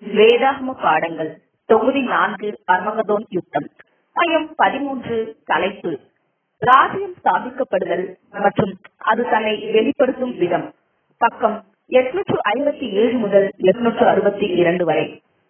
வேதாகம பாடங்கள் தொகுதி நான்கு அர்மகதோன் யுத்தம் அயம் பதிமூன்று தலைப்பு ராஜ்யம் ஸ்தாபிக்கப்படுதல் மற்றும் அது தன்னை வெளிப்படுத்தும் விதம் பக்கம் எட்நூற்று ஐம்பத்தி ஏழு முதல் எட்நூற்று அறுபத்தி இரண்டு வரை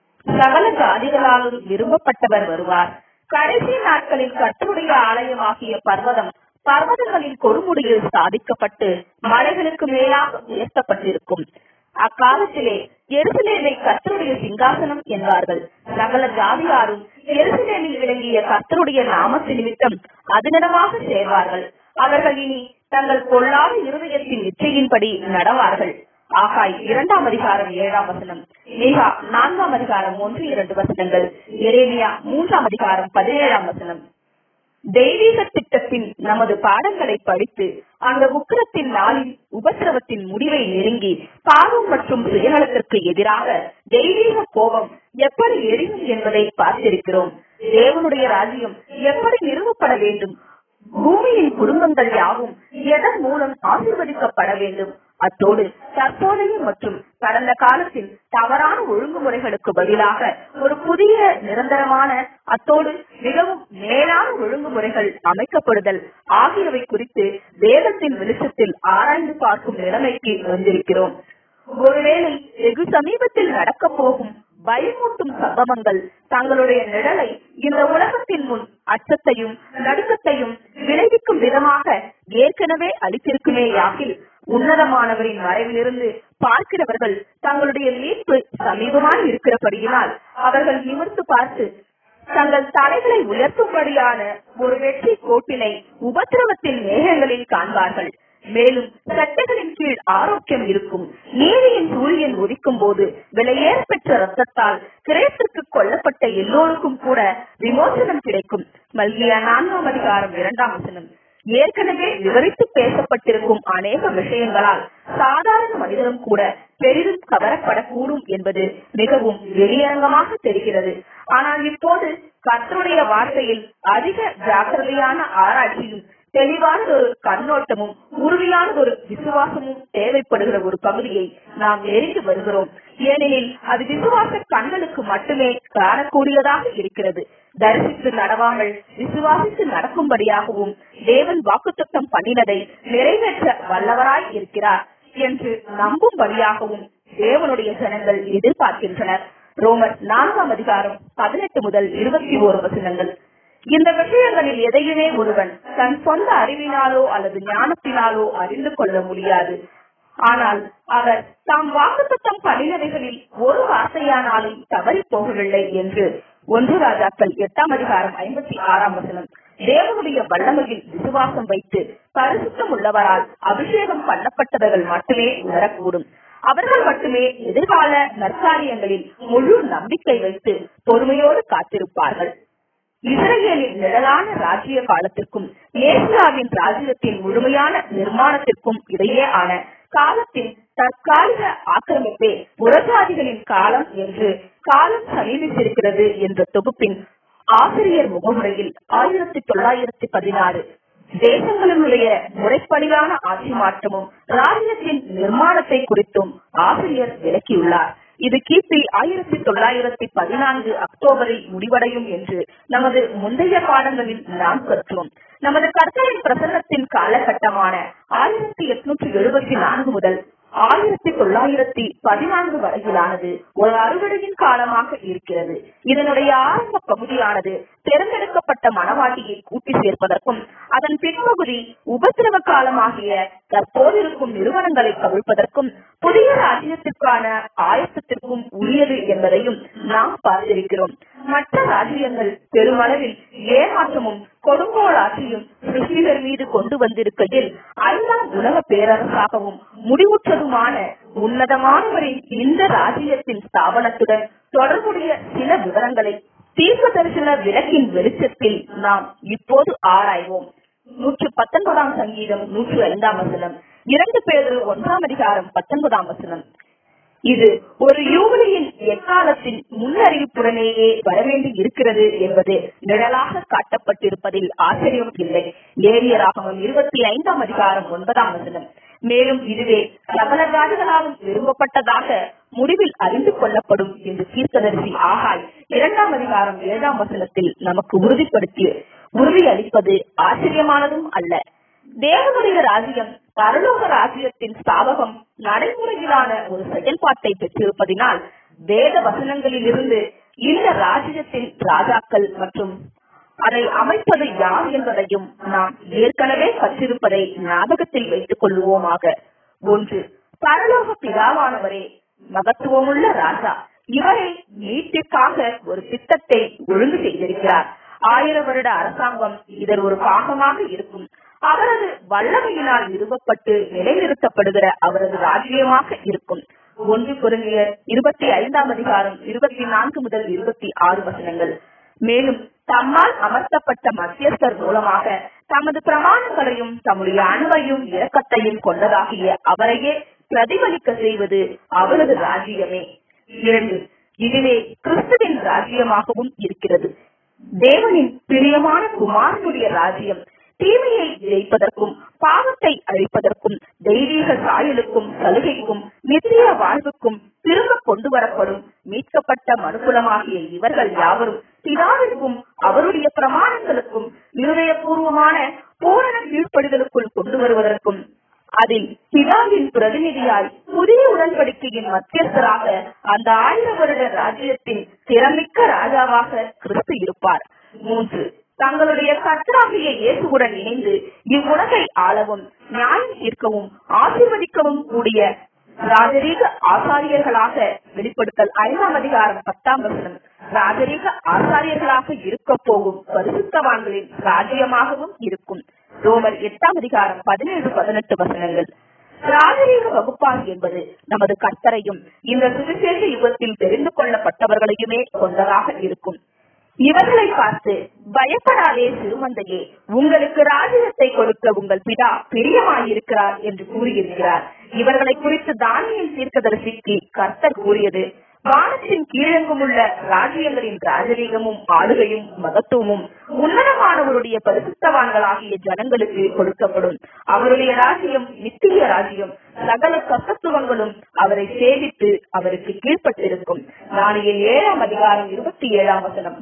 சகல ஜாதிகளாலும் விரும்பப்பட்டவர் வருவார் கடைசி நாட்களில் கர்த்தருடைய ஆலயமாகிய பர்வதம் பர்வதங்களின் கொடுமுடியில் ஸ்தாபிக்கப்பட்டு மலைகளுக்கு மேலாக உயர்த்தப்பட்டிருக்கும் அக்காலத்திலே எருசலேமை கர்த்தருடைய சிங்காசனம் என்பார்கள் சகல ஜாதியாரும் எருசலேமில் விளங்கிய கர்த்தருடைய நாமத்து நிமித்தம் அதனிடமாக சேர்வார்கள் அவர்கள் இனி தங்கள் பொல்லாத இருதயத்தின் இச்சையின்படி நடவார்கள் ஆகாய் இரண்டாம் அதிகாரம் ஏழாம் வசனம் மீகா நான்காம் அதிகாரம் ஒன்று இரண்டு வசனங்கள் எரேமியா மூன்றாம் அதிகாரம் பதினேழாம் வசனம் தெய்வீக திட்டத்தின் நமது பாடங்களை படித்து அந்த உக்கிரத்தின் நாளின் உபசிரவத்தின் முடிவை நெருங்கி பாவம் மற்றும் சுயநலத்திற்கு எதிராக தெய்வீக கோபம் எப்படி எரியும் என்பதை பார்த்திருக்கிறோம் தேவனுடைய ராஜ்யம் எப்படி நிறுவப்பட வேண்டும் பூமியின் குடும்பங்கள் யாவும் எதன் மூலம் ஆசீர்வதிக்கப்பட வேண்டும் அத்தோடு தற்போதைய மற்றும் கடந்த காலத்தில் தவறான ஒழுங்குமுறைகளுக்கு பதிலாக ஒரு புதிய நிரந்தரமான அத்தோடு மிகவும் மேலான ஒழுங்குமுறைகள் அமைக்கப்படுதல் ஆகியவை குறித்து வேதத்தின் வெளிச்சத்தில் ஆராய்ந்து பார்க்கும் நிலைமைக்கு வந்திருக்கிறோம் ஒருவேளை வெகு சமீபத்தில் நடக்க போகும் பயமூட்டும் சம்பவங்கள் தங்களுடைய நிழலை இந்த உலகத்தின் முன் அச்சத்தையும் நடுக்கத்தையும் விளைவிக்கும் விதமாக ஏற்கனவே அளித்திருக்குமே யாகில் உன்னதமானவரின் மறைவிலிருந்து பார்க்கிறவர்கள் தங்களுடைய மீட்பு சமீபமாய் இருக்கிறபடியினால் அவர்கள் நிமிர்ந்து பார்த்து தங்கள் தலைகளை உயர்த்தும்படியான ஒரு வெற்றி கோட்டினை உபத்திரவத்தின் மேகங்களில் காண்பார்கள் மேலும் சட்டங்களின் கீழ் ஆரோக்கியம் இருக்கும் நீதியின் சூரியன் உதிக்கும் போது விலையேற பெற்ற ரத்தத்தால் கிரேத்திற்கு கொல்லப்பட்ட எல்லோருக்கும் கூட விமோசனம் கிடைக்கும் மல்கியா நான்காம் அதிகாரம் இரண்டாம் வசனம் ஏற்கனவே விவரித்து பேசப்பட்டிருக்கும் அநேக விஷயங்களால் சாதாரண மனிதனும் கூட பெரிதும் கவரப்படக்கூடும் என்பது மிகவும் வெளியரங்கமாக தெரிகிறது ஆனால் இப்போது கர்த்தருடைய வார்த்தையில் அதிக ஜாக்கிரதையான ஆராய்ச்சியும் தெளிவானதொரு கண்ணோட்டமும் உறுதியானதொரு விசுவாசமும் தேவைப்படுகிற ஒரு பகுதியை நாம் நெருங்கி வருகிறோம் ஏனெனில் அது விசுவாச கண்களுக்கு மட்டுமே காணக்கூடியதாக இருக்கிறது தரிசித்து நடவாமல் விசுவாசித்து நடக்கும்படியாகவும் தேவன் வாக்குத்தத்தம் பண்ணினதை நிறைவேற்ற வல்லவராய் இருக்கிறார் என்று நம்பும்படியாகவும் தேவனுடைய ஜனங்கள் எதிர்பார்க்கின்றனர் ரோமர் நான்காம் அதிகாரம் பதினெட்டு முதல் இருபத்தி ஓரு வசனங்கள் இந்த விஷயங்களில் எதையுமே ஒருவன் தன் சொந்த அறிவினாலோ அல்லது ஞானத்தினாலோ அறிந்து கொள்ள முடியாது ஆனால் அவர் தாம் வாக்குத்தத்தம் பண்ணினவைகளில் ஒரு வார்த்தையானாலும் தவறி போகவில்லை என்று ஒன்று ராஜாக்கள் எட்டாம் அதிகாரம் ஐம்பத்தி ஆறாம் வசனம் தேவனுடைய வல்லமையில் விசுவாசம் வைத்து பரிசுத்தம் உள்ளவரால் அபிஷேகம் பண்ணப்பட்டவர்கள் மட்டுமே உணரக்கூடும் அவர்கள் மட்டுமே எதிர்கால நற்காரியங்களில் முழு நம்பிக்கை வைத்து பொறுமையோடு காத்திருப்பார்கள் இஸ்ரேலின் நிழலான ராஜ்ய காலத்திற்கும் ஏசியாவின் ராஜ்யத்தின் முழுமையான நிர்மாணத்திற்கும் இடையே ஆன காலத்தின் தற்காலிக ஆக்கிரமிப்பே புறஜாதிகளின் காலம் என்று காலம் சமீபித்திருக்கிறது என்ற தொகுப்பின் ஆசிரியர் முகமுறையில் ஆயிரத்தி தொள்ளாயிரத்தி பதினாறு தேசங்களினுடைய முறைப்படியான ஆட்சி மாற்றமும் ராஜ்யத்தின் நிர்மாணத்தை குறித்தும் ஆசிரியர் விளக்கியுள்ளார் இது கிபி ஆயிரத்தி தொள்ளாயிரத்தி பதினான்கு அக்டோபரில் முடிவடையும் என்று நமது முந்தைய பாடங்களில் நாம் கற்றோம் நமது கர்த்தரின் பிரசன்னத்தின் காலகட்டமான ஆயிரத்தி எட்நூற்றி எழுபத்தி நான்கு முதல் ஆயிரத்தி தொள்ளாயிரத்தி பதினான்கு வரையிலானது ஒரு அறுவடையின் காலமாக இருக்கிறது இதனுடைய ஆரம்ப பகுதியானது தேர்ந்தெடுக்கப்பட்ட மனவாட்டியை கூட்டி சேர்ப்பதற்கும் அதன் பின்பகுதி உபத்திரவ காலமாகிய தற்போதிருக்கும் நிறுவனங்களை கவிழ்ப்பதற்கும் புதிய ராஜ்யத்திற்கான ஆயத்தத்திற்கும் உரியது என்பதையும் நாம் பார்த்திருக்கிறோம் மற்ற ராஜ்யங்கள் பெருமளவில் ஏமாற்றமும் கொடுங்கோல் ஆட்சியும் சிருஷ்டிகர் மீது கொண்டு வந்திருக்கையில் ஐந்தாம் உலக பேரரசாகவும் முடிவுற்றதுமான உன்னதமானவரின் இந்த ராஜ்யத்தின் ஸ்தாபனத்துடன் தொடர்புடைய சில விவரங்களை தீர்க்க தரிசன விளக்கின் வெளிச்சத்தில் நாம் இப்போது ஆராய்வோம் நூற்று பத்தொன்பதாம் சங்கீதம் நூற்று ஐந்தாம் வசனம் இரண்டு பேரு ஒன்றாம் அதிகாரம் பத்தொன்பதாம் வசனம் இது ஒரு யூபிலியின் எக்காலத்தின் முன்னறிவிப்புடனேயே வரவேண்டி இருக்கிறது என்பது நிழலாக காட்டப்பட்டிருப்பதில் ஆச்சரியம் இல்லை லேவியராகவும் இருபத்தி ஐந்தாம் அதிகாரம் ஒன்பதாம் வசனம் மேலும் இதுவே சகல ஜாதிகளாலும் விரும்பப்பட்டதாக முடிவில் அறிந்து கொள்ளப்படும் என்று தீர்க்கதரிசி ஆகாய் இரண்டாம் அதிகாரம் ஏழாம் வசனத்தில் நமக்கு உறுதிப்படுத்தி உறுதி அளிப்பது ஆச்சரியமானதும் அல்ல தேவனுடைய ராஜ்யம் பரலோக ராஜ்யத்தின் ஸ்தாபகம் நடைமுறையிலான ஒரு செயல்பாட்டை பெற்றிருப்பதினால் வேத வசனங்களில் இருந்து இந்த ராஜ்யத்தின் ராஜாக்கள் மற்றும் அதை அமைப்பது யார் என்பதையும் நாம் ஏற்கனவே கற்றிருப்பதை ஞாபகத்தில் வைத்துக் கொள்வோமாக ஒன்று பரலோக பிதாவானவரே மகத்துவமுள்ள ராஜா இவரை நீட்டிற்காக ஒரு திட்டத்தை ஒழுங்கு செய்திருக்கிறார் ஆயிரம் வருட அரசாங்கம் இதன் ஒரு பாகமாக இருக்கும் அவரது வல்லமையினால் நிறுவப்பட்டு நிலைநிறுத்தப்படுகிற அவரது ராஜ்யமாக இருக்கும் ஒன்று குறுங்கிய இருபத்தி ஐந்தாம் அதிகாரம் இருபத்தி நான்கு முதல் இருபத்தி ஆறு வசனங்கள் மேலும் தம்மால் அமர்த்தப்பட்ட மத்தியஸ்தர் மூலமாக தமது பிரமாணங்களையும் தம்முடைய அன்பையும் இரக்கத்தையும் கொண்டதாகிய அவரையே பிரதிபலிக்க செய்வது அவரது ராஜ்யமே இரண்டு இதுவே கிறிஸ்துவின் ராஜ்யமாகவும் இருக்கிறது தேவனின் பிரியமான குமாரனுடைய ராஜ்யம் தீமையை ஜெயிப்பதற்கும் பாவத்தை அழிப்பதற்கும் தெய்வீக சாயலுக்கும் சலுகைக்கும் நித்திய வாழ்வுக்கும் திரும்ப கொண்டு வரப்படும் மீட்கப்பட்ட மனுக்குலமாகிய இவர்கள் யாவரும் பிதாவிற்கும் அவருடைய பிரமாணங்களுக்கும் இருதயபூர்வமான பூரண கீழ்ப்படிதலுக்குள் கொண்டு வருவதற்கும் அதில் பிதாவின் பிரதிநிதியாய் புதிய உடன்படிக்கையின் மத்தியஸ்தராக அந்த ஆயிரம் வருட ராஜ்யத்தின் திறமிக்க ராஜாவாக கிறிஸ்து இருப்பார் மூன்று தங்களுடைய கர்த்தராகிய இயேசுவுடன் இணைந்து இவ்வுலகை ஆளவும் நியாயம் தீர்க்கவும் ஆசீர்வதிக்கவும் கூடிய ராஜரீக ஆசாரியர்களாக வெளிப்படுத்தல் ஐந்தாம் அதிகாரம் பத்தாம் வசனம் ராஜரீக ஆசாரியர்களாக இருக்க போகும் பரிசுத்தவான்களின் ராஜ்யமாகவும் இருக்கும் ரோமர் எட்டாம் அதிகாரம் பதினேழு பதினெட்டு வசனங்கள் ராஜரீக வகுப்பார் என்பது நமது கர்த்தரையும் இந்த சுவிசேஷ யுகத்தில் தெரிந்து கொள்ளப்பட்டவர்களையுமே கொண்டதாக இருக்கும் இவர்களை பார்த்து பயப்படாதே சிறுமந்தையே உங்களுக்கு ராஜ்யத்தை கொடுக்க உங்கள் பிதா பிரியமாயிருக்கிறார் என்று கூறியிருக்கிறார் இவர்களை குறித்து தானியம் தீர்க்கதரிசிக்கு கர்த்தர் கூறியது வானத்தின் கீழெங்கும் உள்ள ராஜ்யங்களின் ராஜரீகமும் ஆளுகையும் மகத்துவமும் உன்னதமானவருடைய பரிசுத்தவான்களாகிய ஜனங்களுக்கு கொடுக்கப்படும் அவருடைய ராஜ்யம் நித்திய ராஜ்யம் சகல கசத்துவங்களும் அவரை சேவித்து அவருக்கு கீழ்ப்பட்டிருக்கும் நாளையில் ஏழாம் அதிகாரம் இருபத்தி ஏழாம் வசனம்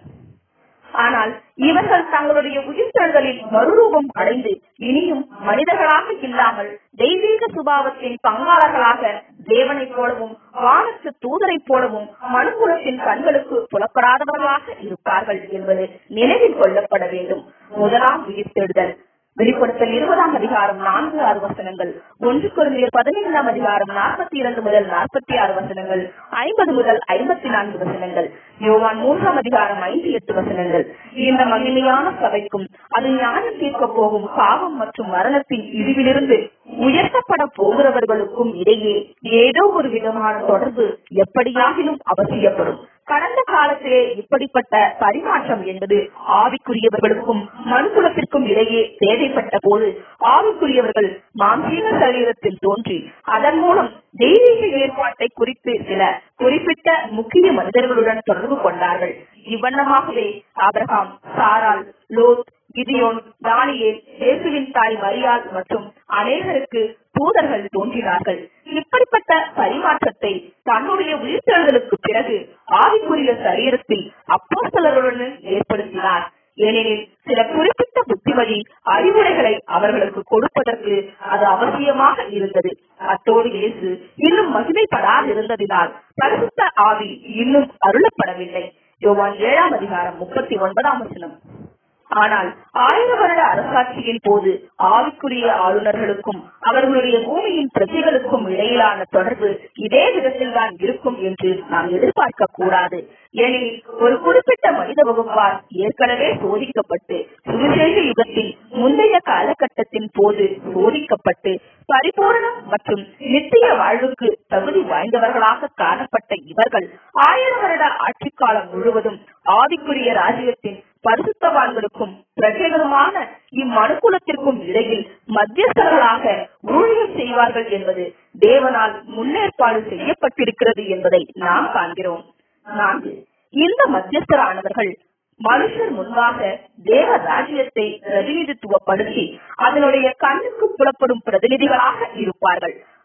ஆனால் இவர்கள் தங்களுடைய உயிர்த்தல்களில் மறுரூபம் அடைந்து இனியும் மனிதர்களாக இல்லாமல் தெய்வீக சுபாவத்தின் பங்காளர்களாக தேவனைப் போலவும் வானத்து தூதரைப் போலவும் மனுக்குலத்தின் கண்களுக்கு புலப்படாதவர்களாக இருப்பார்கள் என்பது நினைவில் கொள்ளப்பட வேண்டும் முதலாம் உயிர்த்தெழுதல் வெளிப்படுத்தல் இருபதாம் அதிகாரம் நான்கு ஆறு வசனங்கள் ஒன்று குழந்தையர் பதினைந்தாம் அதிகாரம் நாற்பத்தி இரண்டு முதல் நாற்பத்தி ஆறு வசனங்கள் ஐம்பது முதல் ஐம்பத்தி நான்கு வசனங்கள் யோவான் மூன்றாம் அதிகாரம் ஐந்து எட்டு வசனங்கள் இந்த மகிமையான சபைக்கும் அது ஞானம் தீர்க்க போகும் பாவம் மற்றும் மரணத்தின் இழிவிலிருந்து உயர்த்தப்பட போகிறவர்களுக்கும் இடையே ஏதோ ஒரு விதமான தொடர்பு எப்படியாகிலும் அவசியப்படும் கடந்த காலத்திலே இப்படிப்பட்ட பரிமாற்றம் என்பது ஆவிக்குரியவர்களுக்கும் மனுக்குலத்திற்கும் இடையே தேவைப்பட்ட போது ஆவிக்குரியவர்கள் மாம்சீக சரீரத்தில் தோன்றி அதன் மூலம் தெய்வீக ஏற்பாட்டை குறித்து சில குறிப்பிட்ட முக்கிய மனிதர்களுடன் தொடர்பு கொண்டார்கள் இவ்வண்ணமாகவே ஆபிரகாம் சாரால் லோத் கிதியோன் தானியேல் இயேசுவின் தாய் மரியாள் மற்றும் அநேகருக்கு தூதர்கள் தோன்றினார்கள் இப்படிப்பட்ட பரிமாற்றத்தை தன்னுடைய உயிர்த்தெழுதலுக்கு பிறகு ஆவிக்குரிய சரீரத்தில் அப்போஸ்தலருடன் ஏற்படுத்தினார் ஏனெனில் சில குறிப்பிட்ட புத்திமதி அறிவுரைகளை அவர்களுக்கு கொடுப்பதற்கு அது அவசியமாக இருந்தது அத்தோடு இயேசு இன்னும் மகிமைப்படாதிருந்ததினால் பரிசுத்த ஆவி இன்னும் அருளப்படவில்லை யோவான் ஏழாம் அதிகாரம் முப்பத்தி ஒன்பதாம் வசனம் ஆனால் ஆயிரம் வருட அரசாட்சியின் போது ஆவிக்குரிய ஆளுநர்களுக்கும் அவர்களுடைய பூமியின் பிரஜைகளுக்கும் இடையிலான தொடர்பு இதே விதத்தில் தான் இருக்கும் என்று நாம் எதிர்பார்க்க கூடாது ஏனெனில் ஒரு குறிப்பிட்ட மனித வகுப்பார் ஏற்கனவே சோதிக்கப்பட்டு சுவிசேஷ யுகத்தில் முந்தைய காலகட்டத்தின் போது சோதிக்கப்பட்டு பரிபூரணம் மற்றும் நித்திய வாழ்வுக்கு தகுதி வாய்ந்தவர்களாக காணப்பட்ட இவர்கள் ஆயிரம் வருட ஆட்சி காலம் முழுவதும் ஆவிக்குரிய ராஜ்யத்தின் பரிசுத்தவான்களுக்கும் பிரஜைகளுமான இம்மனுக்குலத்திற்கும் இடையில் மத்தியஸ்தர்களாக ஊழியம் செய்வார்கள் என்பது தேவனால் முன்னேற்பாடு செய்யப்பட்டிருக்கிறது என்பதை நாம் காண்கிறோம் நான்கு இந்த மத்தியஸ்தரானவர்கள் மனுஷர் முன்பாக தேவ ராஜ்யத்தை பிரதிநிதித்துவப்படுத்தி அதனுடைய கண்ணுக்கு புலப்படும் பிரதிநிதிகளாக இருப்பார்கள்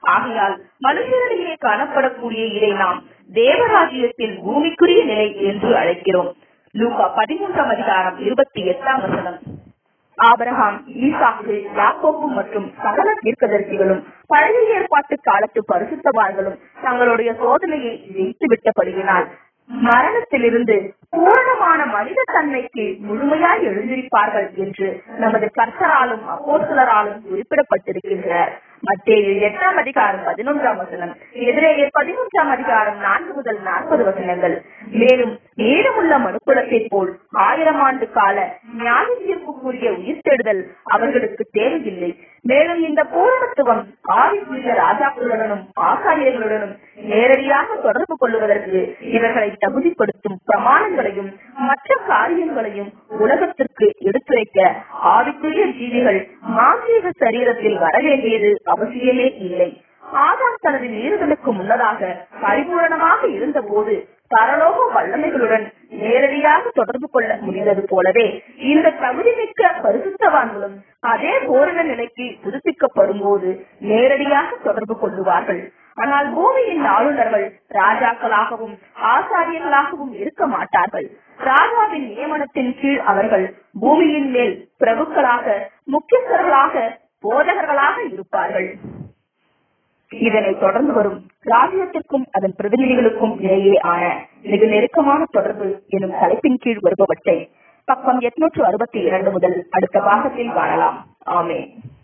ஆகையால் மனுஷரிடையே காணப்படக்கூடிய இதை நாம் தேவராஜ்யத்தின் பூமிக்குரிய நிலை என்று அழைக்கிறோம் லூகா பதிமூன்றாம் அதிகாரம் இருபத்தி எட்டாம் வசனம் ஆபரகாம் ஈசாக்கு யாக்கோப்பு மற்றும் சகல தீர்க்கதரிசிகளும் பழைய ஏற்பாட்டு காலத்து பரிசுத்தவான்களும் தங்களுடைய சோதனையை ஜெயித்து விட்டபடியினால் மரணத்திலிருந்து பூரணமான மனித தன்மைக்கு முழுமையாய் எழுந்திருப்பார்கள் என்று நமது கர்த்தராலும் அப்போஸ்தலராலும் குறிப்பிடப்பட்டிருக்கின்றனர் மத்தேயு எட்டாம் அதிகாரம் பதினொன்றாம் வசனம் எதிரேயர் பதிமூன்றாம் அதிகாரம் நான்கு முதல் நாற்பது வசனங்கள் மேலும் மீதமுள்ள மனுக்குலத்தை போல் ஆயிரம் ஆண்டு கால நியாய தீர்ப்புக்குரிய உயிர்த்தெழுதல் அவர்களுக்கு தேவையில்லை மேலும் இந்த பூரணத்துவம் ஆவிக்குரிய ராஜாக்களுடனும் ஆசாரியர்களுடனும் நேரடியாக தொடர்பு கொள்வதற்கு இவர்களை தகுதிப்படுத்தும் பிரமாணங்களையும் மற்ற காரியங்களையும் உலகத்திற்கு எடுத்துரைக்க ஆவிக்குரிய ஜீவிகள் மாந்திரீக சரீரத்தில் வரவேண்டியது அவசியமே இல்லை ஆதாம் தனது மீறுதலுக்கு முன்னதாக பரிபூரணமாக இருந்த போது பரலோக வல்லமைகளுடன் நேரடியாக தொடர்பு கொள்ள முடிந்தது போலவே இந்த தகுதிமிக்க பரிசுத்தவான்களும் அதே பூரண நிலைக்கு புதுப்பிக்கப்படும் போது நேரடியாக தொடர்பு கொள்ளுவார்கள் ஆனால் பூமியின் ஆளுநர்கள் ராஜாக்களாகவும் ஆசாரியர்களாகவும் இருக்க மாட்டார்கள் ராஜாவின் நியமனத்தின் கீழ் அவர்கள் பூமியின் மேல் பிரபுக்களாக முக்கியஸ்தர்களாக போதகர்களாக இருப்பார்கள் இதனை தொடர்ந்து வரும் ராஜ்யத்திற்கும் அதன் பிரதிநிதிகளுக்கும் இடையே ஆன மிக நெருக்கமான தொடர்பு எனும் தலைப்பின் கீழ் வருபவற்றை பக்கம் எட்நூற்று அறுபத்தி இரண்டு முதல் அடுத்த பாகத்தில் காணலாம் ஆமே